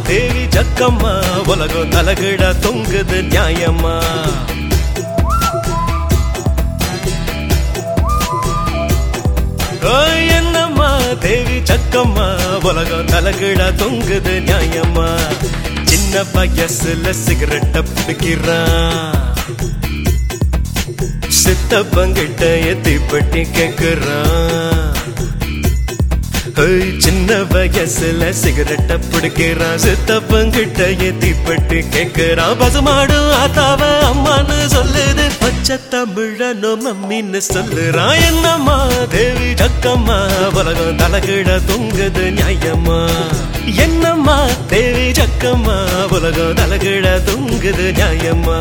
தேவி ஜக்கம்மா உலகம் தலகிட தொங்குது நியாயம்மா ஓய், என்னம்மா தேவி ஜக்கம்மா உலகம் தலகிட தொங்குது நியாயம்மா சின்ன வயசுல சிகரெட்ட பிடிக்கிறான் சித்தப்பங்கிட்ட எத்தி பட்டி கேக்குறான் ஏய், சின்ன வயசுல சிகரெட்ட பிடிக்கிறான் சித்தப்பங்கிட்ட எத்தி பட்டி கேக்குறான் பசுமாடு ஆத்தாவ அம்மான்னு சொல்லுது பச்சை தமிழனோ மம்மின்னு சொல்லுறான் என்னம்மா தேவி ஜக்கம்மா உலகம் தலகிட தொங்குது நியாயம்மா என்னம்மா தேவி ஜக்கம்மா உலகம் தலகிட தொங்குது நியாயம்மா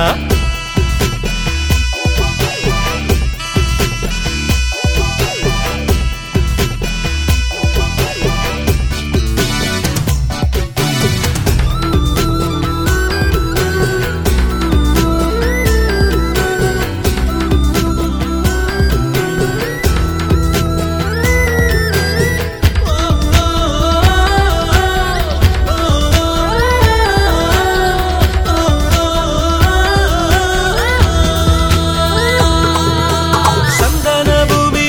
சந்தன பூமி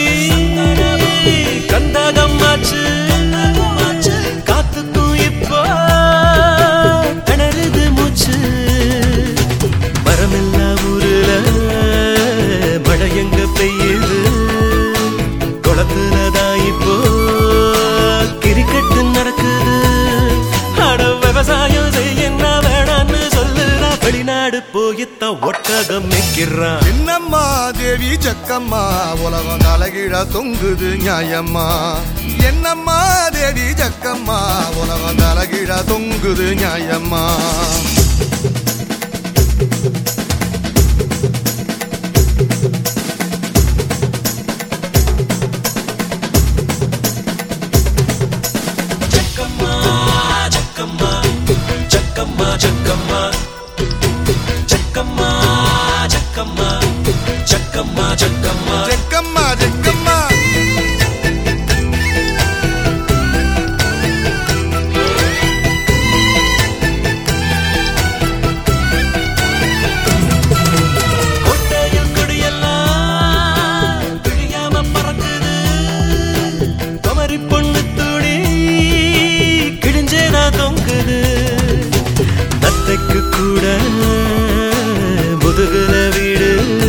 கந்தகம்மாச்சு காத்துக்கும் இப்போ திணறுது மூச்சு மரமில்லா ஊருல மழை எங்க பெய்யுது குளத்துலதான் இப்போ கிரிக்கெட்டு நடக்குது அட விவசாயம் செய்ய என்ன வேணான்னு சொல்லுறா வெளிநாடு போயித்தான் ஒட்டகம் மேய்க்கிறான் என்னம்மா தேவி ஜக்கம்மா உலகம் தலைகீழ தொங்குது நியாயம்மா என்னம்மா தேவி ஜக்கம்மா உலகம் தலைகீழ தொங்குது நியாயம்மா ஜக்கம்மா ஜக்கம்மா ஜக்கம்மா ஜக்கம்மா ஜக்கம்மா ஜக்கம்மா ஜக்கம்மா ஜக்கம்மா ஜக்கம்மா ஜக்கம்மா கொட்டையில் கொடியெல்லாம் பிழியாம பறக்குது குமரி பொண்ணு துணி கிழிஞ்சேனா தொங்குது நத்தைக்கு கூட முதுகுல வீடு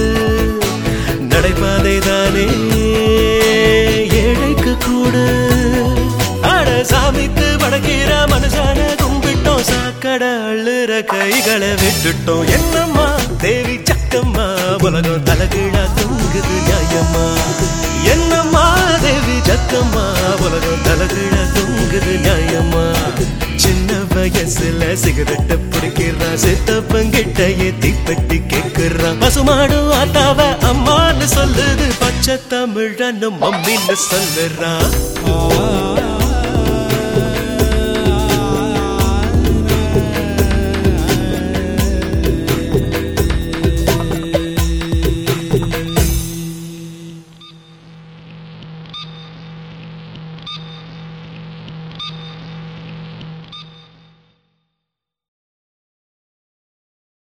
நடைபாதை தானே ஏழைக்கு கூட அட சாமிக்கு படைக்கிற மனுஷான கும்பிட்டோம் சாக்கடை அள்ளுற கைகளை விட்டுட்டோம் என்னம்மா தேவி சக்கம்மா உலகம் தலகீழா தொங்குது நியாயம்மா என்னம்மா தேவி சக்கம்மா உலகம் தலகீழா தொங்குது நியாயம்மா சின்ன வயசுல சிகரெட்ட பிடிக்கிறான் சித்தப்பங்கிட்ட ஏத்தி பெட்டி கேக்குறான் பசுமாடு ஆத்தாவ அம்மான்னு சொல்லுது பச்சை தமிழன்னு மம்மின்னு சொல்லுறான்